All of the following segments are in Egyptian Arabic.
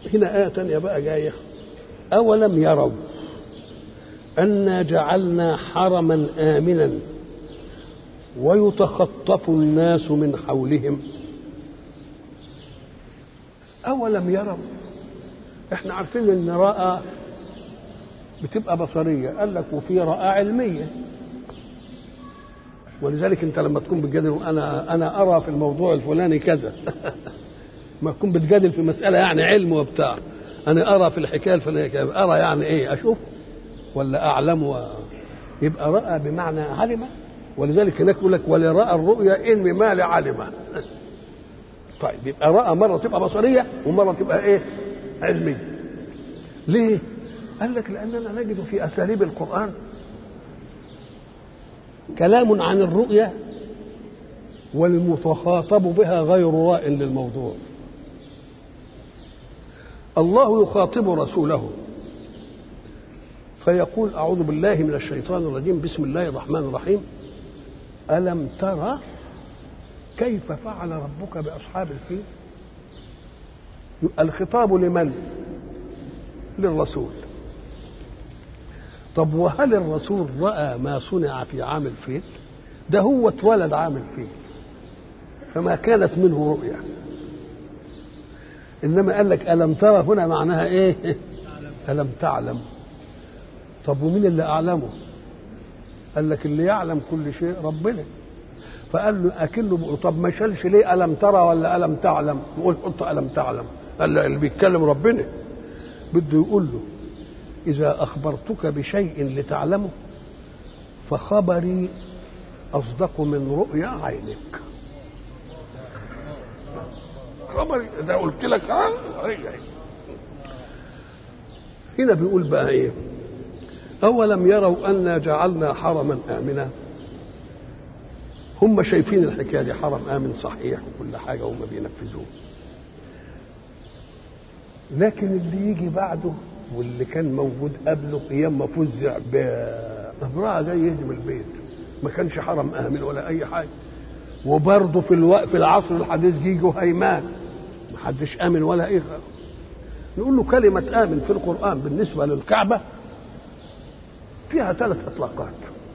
هنا آية تانية بقى جاية أولم يروا أنا جعلنا حرما آمنا ويتخطف الناس من حولهم أولم يروا احنا عارفين ان رأى بتبقى بصرية قال لك وفي رأى علمية ولذلك انت لما تكون بتجادل انا انا ارى في الموضوع الفلاني كذا ما تكون بتجادل في مسألة يعني علم وبتاع انا ارى في الحكاية الفلانية كذا ارى يعني ايه اشوف ولا اعلم و... يبقى رأى بمعنى علم ولذلك هناك يقول لك ولرأى الرؤيا إن ما لعلمه طيب يبقى رأى مرة تبقى بصرية ومرة تبقى إيه علمية ليه قال لك لأننا نجد في أساليب القرآن كلام عن الرؤيا والمتخاطب بها غير راء للموضوع الله يخاطب رسوله فيقول أعوذ بالله من الشيطان الرجيم بسم الله الرحمن الرحيم ألم ترى كيف فعل ربك بأصحاب الفيل الخطاب لمن للرسول طب وهل الرسول رأى ما صنع في عام الفيل ده هو اتولد عام الفيل فما كانت منه رؤيا إنما قال لك ألم ترى هنا معناها إيه ألم تعلم طب ومين اللي أعلمه قال لك اللي يعلم كل شيء ربنا فقال له اكنه بيقول طب ما شالش ليه الم ترى ولا الم تعلم يقول قلت الم تعلم قال له اللي بيتكلم ربنا بده يقول له اذا اخبرتك بشيء لتعلمه فخبري اصدق من رؤيا عينك خبري ده قلت لك اه هنا بيقول بقى ايه أولم يروا أنا جعلنا حرما آمنا هم شايفين الحكاية دي حرم آمن صحيح وكل حاجة هم بينفذوه لكن اللي يجي بعده واللي كان موجود قبله ايام ما فزع بامراه جاي يهدم البيت ما كانش حرم امن ولا اي حاجه وبرضه في الوقت في العصر الحديث يجوا هيمان ما حدش امن ولا ايه نقول له كلمه امن في القران بالنسبه للكعبه فيها ثلاث اطلاقات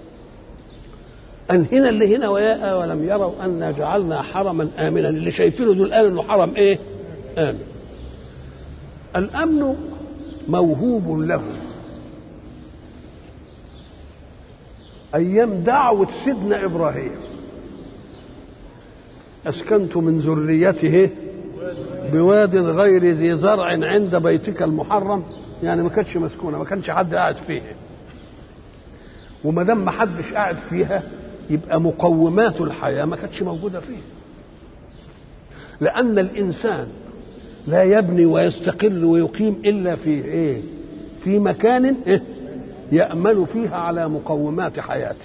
ان هنا اللي هنا ويا ولم يروا انا جعلنا حرما امنا اللي شايفينه دول قالوا انه حرم ايه امن الامن موهوب له ايام دعوه سيدنا ابراهيم اسكنت من ذريته بواد غير ذي زرع عند بيتك المحرم يعني ما كانتش مسكونه ما كانش حد قاعد فيه وما دام ما حدش قاعد فيها يبقى مقومات الحياه ما كانتش موجوده فيه لان الانسان لا يبني ويستقر ويقيم الا في ايه في مكان إيه؟ يامل فيها على مقومات حياته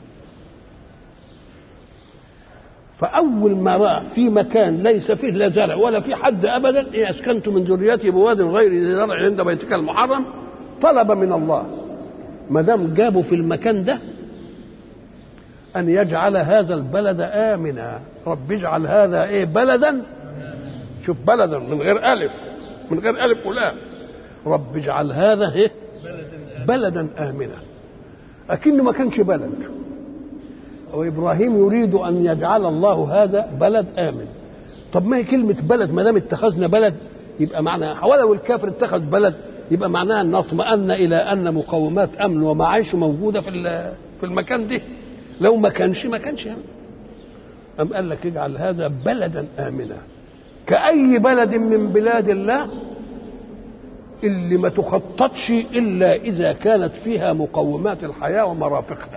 فاول ما راى في مكان ليس فيه لا زرع ولا في حد ابدا إيه اسكنت من ذريتي بواد غير ذي زرع عند بيتك المحرم طلب من الله ما دام جابوا في المكان ده ان يجعل هذا البلد امنا رب اجعل هذا ايه بلدا شوف بلدا من غير الف من غير الف ولام رب اجعل هذا ايه بلدا امنا اكنه ما كانش بلد وابراهيم يريد ان يجعل الله هذا بلد امن طب ما هي كلمه بلد ما دام اتخذنا بلد يبقى معناها ولو الكافر اتخذ بلد يبقى معناها ان نطمئن الى ان مقومات امن ومعايش موجوده في في المكان ده لو ما كانش ما كانش يعني. أم قال لك اجعل هذا بلدا آمنا كأي بلد من بلاد الله اللي ما تخططش إلا إذا كانت فيها مقومات الحياة ومرافقها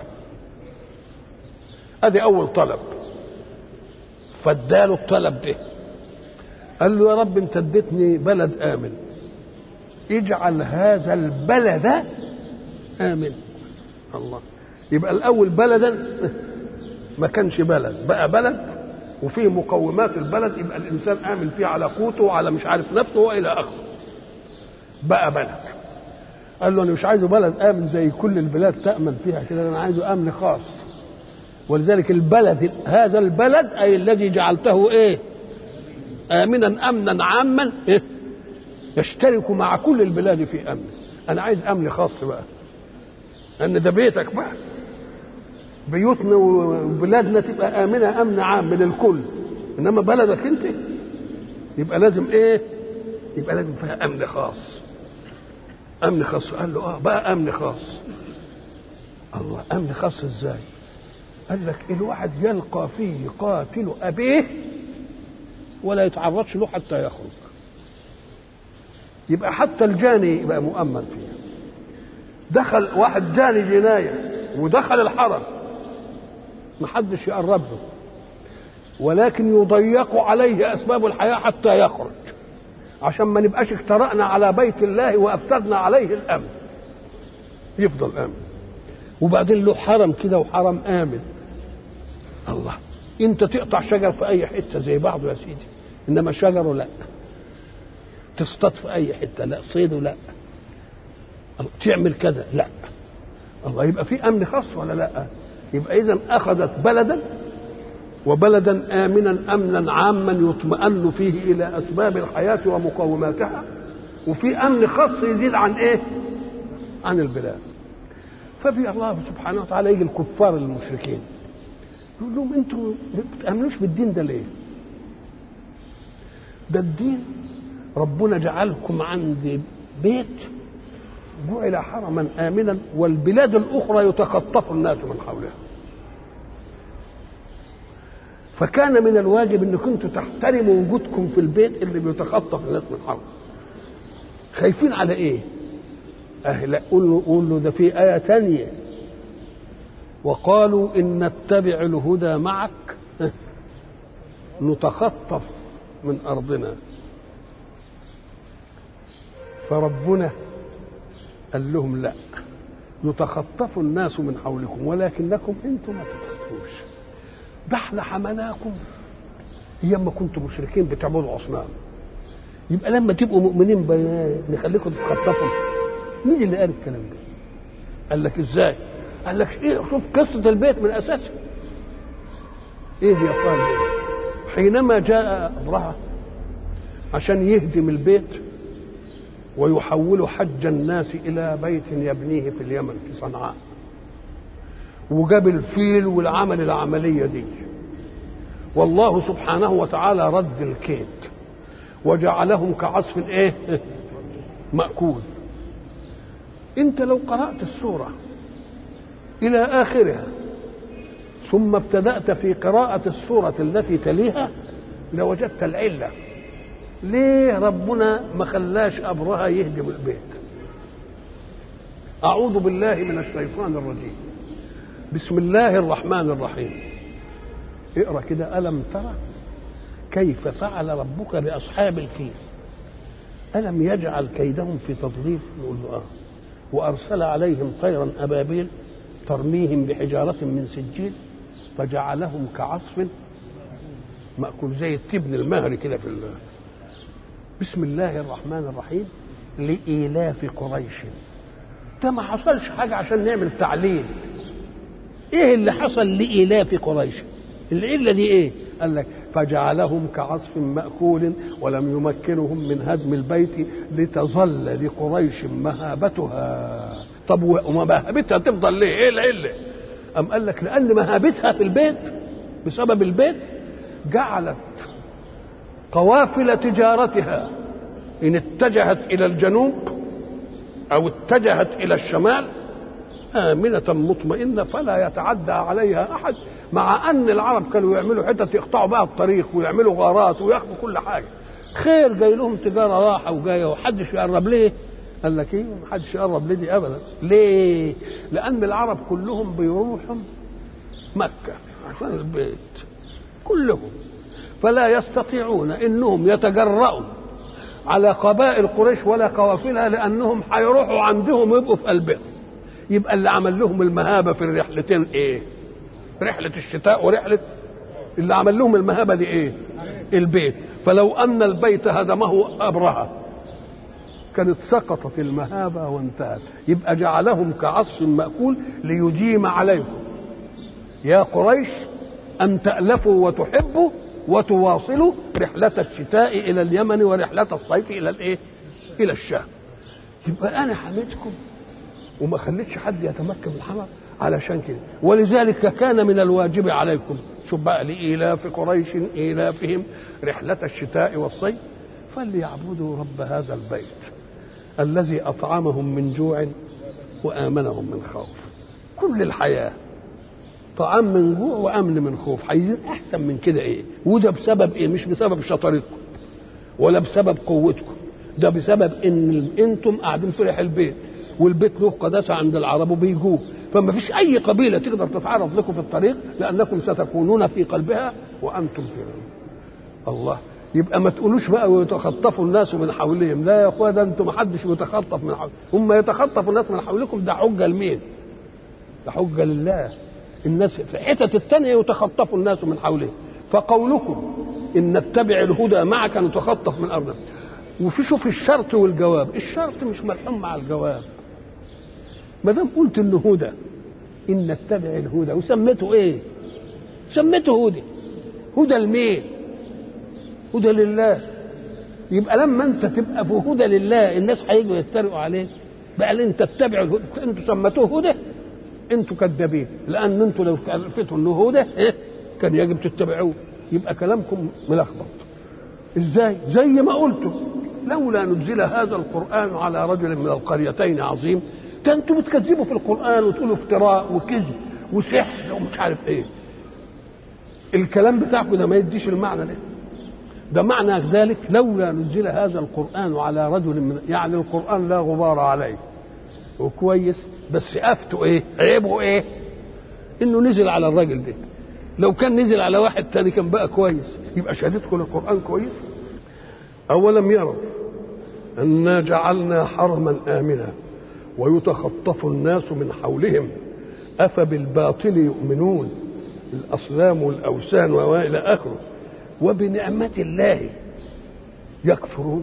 ادي أول طلب فاداله الطلب ده قال له يا رب انت اديتني بلد آمن اجعل هذا البلد آمن الله يبقى الاول بلدا ما كانش بلد بقى بلد وفيه مقومات البلد يبقى الانسان امن فيه على قوته وعلى مش عارف نفسه والى اخره بقى بلد قال له انا مش عايزه بلد امن زي كل البلاد تامن فيها كده انا عايزه امن خاص ولذلك البلد هذا البلد اي الذي جعلته ايه امنا امنا عاما إيه؟ يشترك مع كل البلاد في امن انا عايز امن خاص بقى ان ده بيتك بقى بيوتنا وبلادنا تبقى امنه امن عام من الكل انما بلدك انت يبقى لازم ايه يبقى لازم فيها امن خاص امن خاص قال له اه بقى امن خاص الله امن خاص ازاي قال لك الواحد يلقى فيه قاتل ابيه ولا يتعرضش له حتى يخرج يبقى حتى الجاني يبقى مؤمن فيه دخل واحد جاني جنايه ودخل الحرم محدش يقرب له ولكن يضيق عليه اسباب الحياه حتى يخرج عشان ما نبقاش اجترأنا على بيت الله وافسدنا عليه الامن يفضل امن وبعدين له حرم كده وحرم امن الله انت تقطع شجر في اي حته زي بعضه يا سيدي انما شجره لا تصطاد في اي حته لا صيده لا تعمل كذا لا الله يبقى في امن خاص ولا لا يبقى اذا اخذت بلدا وبلدا امنا امنا عاما يطمئن فيه الى اسباب الحياه ومقوماتها وفي امن خاص يزيد عن ايه عن البلاد ففي الله سبحانه وتعالى يجي الكفار المشركين يقول لهم انتم ما بتامنوش بالدين ده ليه ده الدين ربنا جعلكم عند بيت جعل حرما امنا والبلاد الاخرى يتخطف الناس من حولها فكان من الواجب ان كنتوا تحترموا وجودكم في البيت اللي بيتخطف الناس من حوله خايفين على ايه أهل قول له قول له ده في آية تانية وقالوا إن نتبع الهدى معك نتخطف من أرضنا فربنا قال لهم لا يتخطف الناس من حولكم ولكنكم انتم ما تتخطفوش ده احنا حمناكم ايام ما كنتم مشركين بتعبدوا اصنام يبقى لما تبقوا مؤمنين نخليكم تتخطفوا مين اللي قال الكلام ده؟ قال لك ازاي؟ قال لك ايه شوف قصه البيت من اساسه ايه يا اخوان حينما جاء ابرهه عشان يهدم البيت ويحول حج الناس الى بيت يبنيه في اليمن في صنعاء وجاب الفيل والعمل العمليه دي والله سبحانه وتعالى رد الكيد وجعلهم كعصف ايه مأكول انت لو قرأت السورة إلى آخرها ثم ابتدأت في قراءة السورة التي تليها لوجدت العلة ليه ربنا ما خلاش أبرهة يهدم البيت أعوذ بالله من الشيطان الرجيم بسم الله الرحمن الرحيم اقرأ كده ألم ترى كيف فعل ربك بأصحاب الفيل ألم يجعل كيدهم في تضليل نقول له آه وأرسل عليهم طيرا أبابيل ترميهم بحجارة من سجيل فجعلهم كعصف مأكول زي التبن المهري كده في الله بسم الله الرحمن الرحيم لإيلاف قريش ده ما حصلش حاجة عشان نعمل تعليل ايه اللي حصل لإيلاف قريش العلة دي ايه قال لك فجعلهم كعصف مأكول ولم يمكنهم من هدم البيت لتظل لقريش مهابتها طب ومهابتها تفضل ليه ايه العلة أم قال لك لأن مهابتها في البيت بسبب البيت جعلت قوافل تجارتها إن اتجهت إلى الجنوب أو اتجهت إلى الشمال آمنة مطمئنة فلا يتعدى عليها أحد مع أن العرب كانوا يعملوا حتة يقطعوا بها الطريق ويعملوا غارات وياخدوا كل حاجة خير جاي لهم تجارة راحة وجاية وحدش يقرب ليه قال لك ايه محدش يقرب لدي ابدا ليه لان العرب كلهم بيروحوا مكه عشان البيت كلهم فلا يستطيعون انهم يتجرؤوا على قبائل قريش ولا قوافلها لانهم هيروحوا عندهم يبقوا في قلبهم يبقى اللي عمل لهم المهابه في الرحلتين ايه رحله الشتاء ورحله اللي عمل لهم المهابه دي ايه البيت فلو ان البيت هدمه ابرهه كانت سقطت المهابة وانتهت يبقى جعلهم كعصف مأكول ليديم عليكم يا قريش أن تألفوا وتحبوا وتواصلوا رحلة الشتاء إلى اليمن ورحلة الصيف إلى الإيه؟ الى الشام يبقى انا حميتكم وما خليتش حد يتمكن من الحمى علشان كده ولذلك كان من الواجب عليكم شوف بقى لإيلاف قريش إيلافهم رحلة الشتاء والصيف فليعبدوا رب هذا البيت الذي أطعمهم من جوع وآمنهم من خوف كل الحياة طعام من جوع وأمن من خوف عايزين أحسن من كده إيه وده بسبب إيه مش بسبب شطارتكم ولا بسبب قوتكم ده بسبب ان انتم قاعدين في ريح البيت والبيت له قداسه عند العرب وبيجوه فما فيش اي قبيله تقدر تتعرض لكم في الطريق لانكم ستكونون في قلبها وانتم في الله يبقى ما تقولوش بقى ويتخطفوا الناس من حولهم لا يا اخويا ده انتم ما حدش يتخطف من حولهم هم يتخطفوا الناس من حولكم ده حجه لمين؟ ده حجه لله الناس في الحتت الثانيه يتخطفوا الناس من حولهم فقولكم ان نتبع الهدى معك نتخطف من ارضنا وفي شوف الشرط والجواب الشرط مش ملحوم مع الجواب ما دام قلت انه هدى ان نتبع الهدى وسميته ايه سميته هدى هدى لمين هدى لله يبقى لما انت تبقى في هدى لله الناس هيجوا يتريقوا عليك بقى اللي انت تتبع الهدى انتوا سميتوه هدى انتوا كذابين لان انتوا لو عرفتوا انه هدى إيه؟ كان يجب تتبعوه يبقى كلامكم ملخبط ازاي زي ما قلتم لولا نزل هذا القران على رجل من القريتين عظيم ده انتوا بتكذبوا في القران وتقولوا افتراء وكذب وسحر ومش عارف ايه الكلام بتاعكم ده ما يديش المعنى ده ده معنى ذلك لولا نزل هذا القران على رجل من يعني القران لا غبار عليه وكويس بس افته ايه عيبه ايه انه نزل على الراجل ده لو كان نزل على واحد تاني كان بقى كويس يبقى شهادتكم القرآن كويس أولم يروا أنا جعلنا حرما آمنا ويتخطف الناس من حولهم أفبالباطل يؤمنون الأصنام والأوثان وإلى آخره وبنعمة الله يكفرون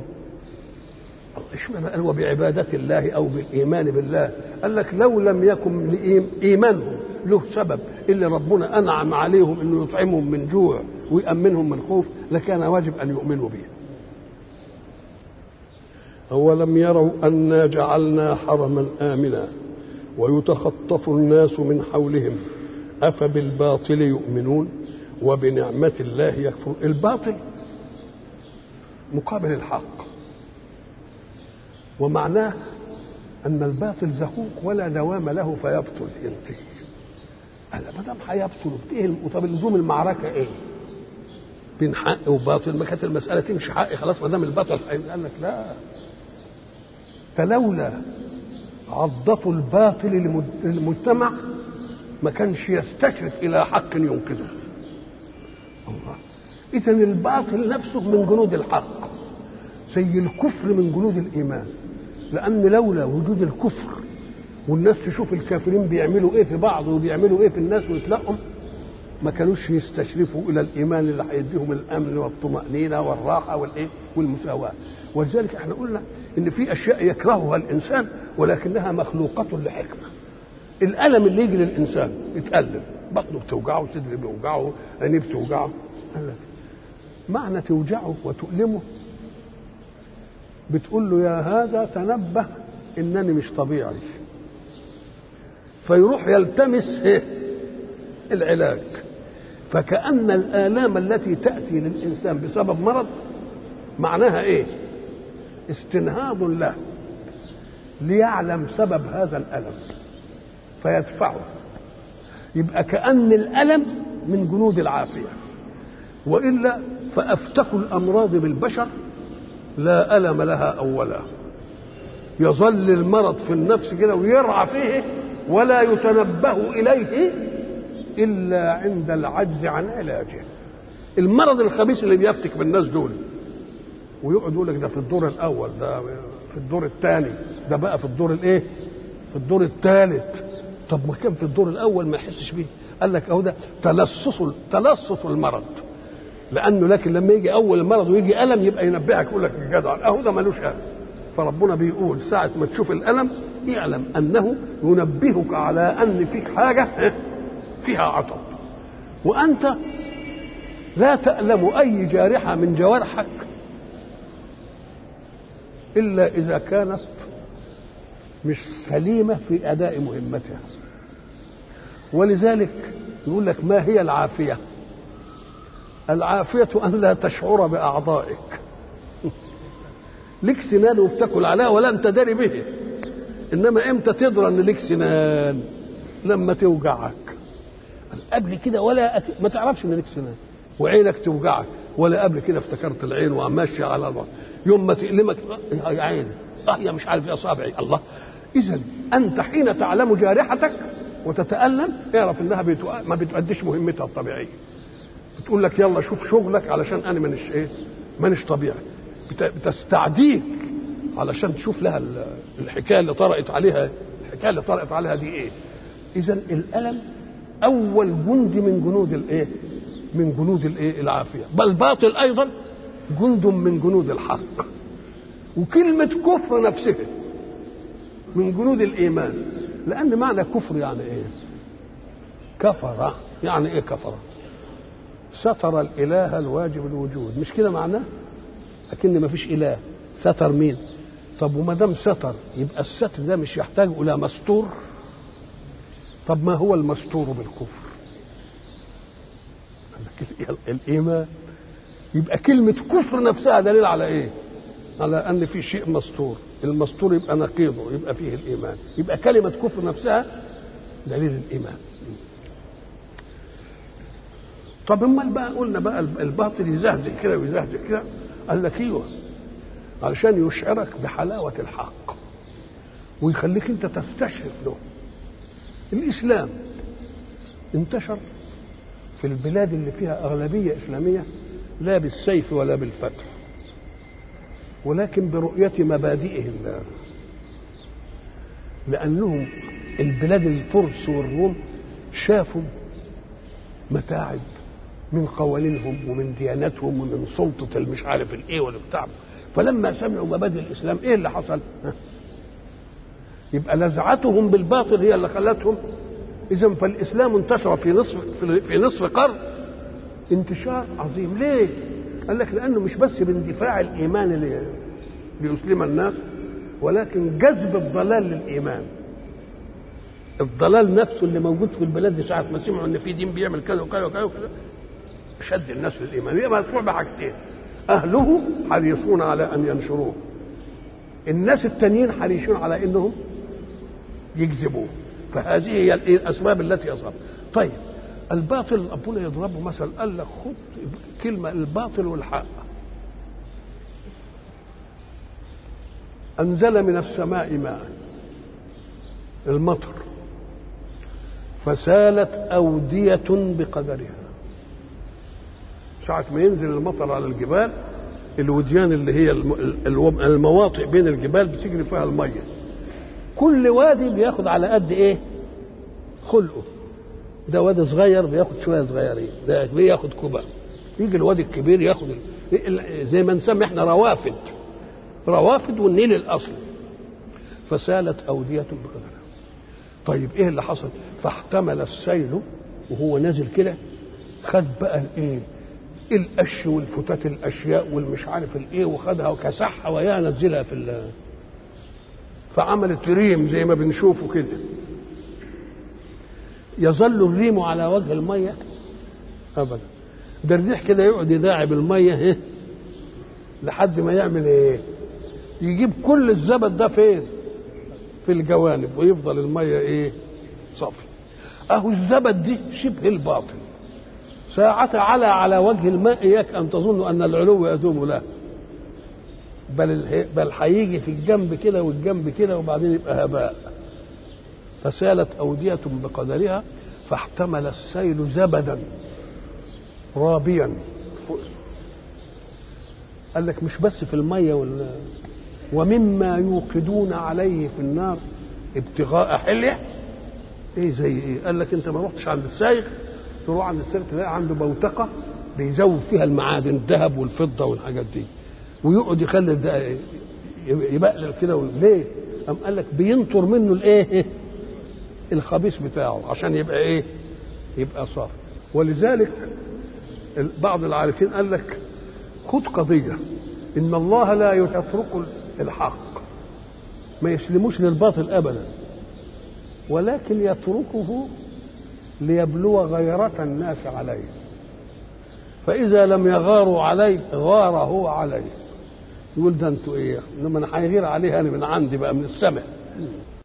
اشمعنى قال وبعبادة الله أو بالإيمان بالله قال لك لو لم يكن إيمانهم له سبب اللي ربنا انعم عليهم انه يطعمهم من جوع ويامنهم من خوف لكان واجب ان يؤمنوا به اولم يروا انا جعلنا حرما امنا ويتخطف الناس من حولهم افبالباطل يؤمنون وبنعمه الله يكفرون الباطل مقابل الحق ومعناه ان الباطل زهوق ولا دوام له فيبطل ينتهي قال ما دام هيبطل ايه طب لزوم المعركه ايه؟ بين حق وباطل ما كانت المساله تمشي حق خلاص ما دام البطل قال لك لا فلولا عضة الباطل للمجتمع ما كانش يستشرف الى حق ينقذه الله اذا الباطل نفسه من جنود الحق زي الكفر من جنود الايمان لان لولا وجود الكفر والناس تشوف الكافرين بيعملوا ايه في بعض وبيعملوا ايه في الناس ويتلقهم ما كانوش يستشرفوا الى الايمان اللي هيديهم الامن والطمانينه والراحه والايه والمساواه ولذلك احنا قلنا ان في اشياء يكرهها الانسان ولكنها مخلوقه لحكمه الالم اللي يجي للانسان يتالم بطنه بتوجعه صدره بيوجعه عينيه بتوجعه قال لك معنى توجعه وتؤلمه بتقول له يا هذا تنبه انني مش طبيعي فيروح يلتمس العلاج فكأن الآلام التي تأتي للإنسان بسبب مرض معناها إيه؟ استنهاض له ليعلم سبب هذا الألم فيدفعه يبقى كأن الألم من جنود العافية وإلا فأفتك الأمراض بالبشر لا ألم لها أولا يظل المرض في النفس كده ويرعى فيه ولا يتنبه إليه إلا عند العجز عن علاجه المرض الخبيث اللي بيفتك بالناس دول ويقعد يقول لك ده في الدور الأول ده في الدور الثاني ده بقى في الدور الإيه؟ في الدور الثالث طب ما كان في الدور الأول ما يحسش بيه قال لك أهو ده تلصص تلصص المرض لأنه لكن لما يجي أول المرض ويجي ألم يبقى ينبهك يقول لك يا جدع أهو ده ملوش ألم فربنا بيقول ساعة ما تشوف الألم اعلم أنه ينبهك على أن فيك حاجة فيها عطب وأنت لا تألم أي جارحة من جوارحك إلا إذا كانت مش سليمة في أداء مهمتها ولذلك يقول لك ما هي العافية العافية أن لا تشعر بأعضائك لك سنان وبتاكل عليها ولا أنت داري به إنما إمتى تدرى أن لك سنان لما توجعك قبل كده ولا أك... ما تعرفش ان لك سنان وعينك توجعك ولا قبل كده افتكرت العين وماشي على الوضع يوم ما تألمك يا عيني اه يا مش عارف يا اصابعي الله اذا انت حين تعلم جارحتك وتتألم اعرف انها بتو... ما بتؤديش مهمتها الطبيعيه بتقول لك يلا شوف شغلك علشان انا مانيش ايه مانيش طبيعي بت... بتستعديك علشان تشوف لها الحكايه اللي طرقت عليها الحكايه اللي طرقت عليها دي ايه اذا الالم اول جند من جنود الايه من جنود الايه العافيه بل باطل ايضا جند من جنود الحق وكلمه كفر نفسها من جنود الايمان لان معنى كفر يعني ايه كفر يعني ايه كفر ستر الاله الواجب الوجود مش كده معناه لكن ما فيش اله ستر مين طب وما دام ستر يبقى الستر ده مش يحتاج الى مستور طب ما هو المستور بالكفر الايمان يبقى كلمه كفر نفسها دليل على ايه على ان في شيء مستور المستور يبقى نقيضه يبقى فيه الايمان يبقى كلمه كفر نفسها دليل الايمان طب امال بقى قلنا بقى الباطل يزهزه كده ويزهزه كده قال لك ايوه علشان يشعرك بحلاوه الحق ويخليك انت تستشرف له الإسلام انتشر في البلاد اللي فيها أغلبية إسلامية لا بالسيف ولا بالفتح ولكن برؤية مبادئه الله لأنهم البلاد الفرس والروم شافوا متاعب من قوانينهم ومن ديانتهم ومن سلطة المش عارف الايه والبتاع فلما سمعوا مبادئ الإسلام ايه اللي حصل؟ يبقى نزعتهم بالباطل هي اللي خلتهم اذا فالاسلام انتشر في نصف في نصف قرن انتشار عظيم ليه؟ قال لك لانه مش بس باندفاع الايمان ليسلم الناس ولكن جذب الضلال للايمان الضلال نفسه اللي موجود في البلاد دي ساعه ما سمعوا ان في دين بيعمل كذا وكذا وكذا وكذا شد الناس للايمان يبقى مدفوع بحاجتين اهله حريصون على ان ينشروه الناس التانيين حريصون على انهم يكذبوه فهذه هي الاسباب التي اصاب طيب الباطل ابونا يضربه مثل قال لك خد كلمه الباطل والحق انزل من السماء ماء المطر فسالت اوديه بقدرها ساعه ما ينزل المطر على الجبال الوديان اللي هي المواطئ بين الجبال بتجري فيها الميه كل وادي بياخد على قد ايه خلقه ده وادي صغير بياخد شويه صغيرين ده بياخد كبر يجي الوادي الكبير ياخد زي ما نسمي احنا روافد روافد والنيل الاصلي فسالت اوديه بقدرها طيب ايه اللي حصل فاحتمل السيل وهو نازل كده خد بقى الايه القش والفتات الاشياء والمش عارف الايه وخدها وكسحها ويا نزلها في فعملت ريم زي ما بنشوفه كده يظل الريم على وجه الميه ابدا ده الريح كده يقعد يداعب الميه ايه لحد ما يعمل ايه يجيب كل الزبد ده فين في الجوانب ويفضل الميه ايه صافي اهو الزبد دي شبه الباطل ساعة على على وجه الماء إياك أن تظن أن العلو يدوم له بل بل هيجي في الجنب كده والجنب كده وبعدين يبقى هباء فسالت أودية بقدرها فاحتمل السيل زبدا رابيا قال لك مش بس في المية وال ومما يوقدون عليه في النار ابتغاء حليه ايه زي ايه قال لك انت ما رحتش عند السايخ تروح عند السير تلاقي عنده بوتقه بيزود فيها المعادن الذهب والفضه والحاجات دي ويقعد يخلي ده يبقلل كده ليه؟ قام قال لك بينطر منه الايه؟ الخبيث بتاعه عشان يبقى ايه؟ يبقى صافي ولذلك بعض العارفين قال لك خد قضيه ان الله لا يترك الحق ما يسلموش للباطل ابدا ولكن يتركه ليبلو غيرة الناس عليه فإذا لم يغاروا عليه غار هو عليه يقول ده انتوا ايه انما انا هيغير عليه انا من عندي بقى من السماء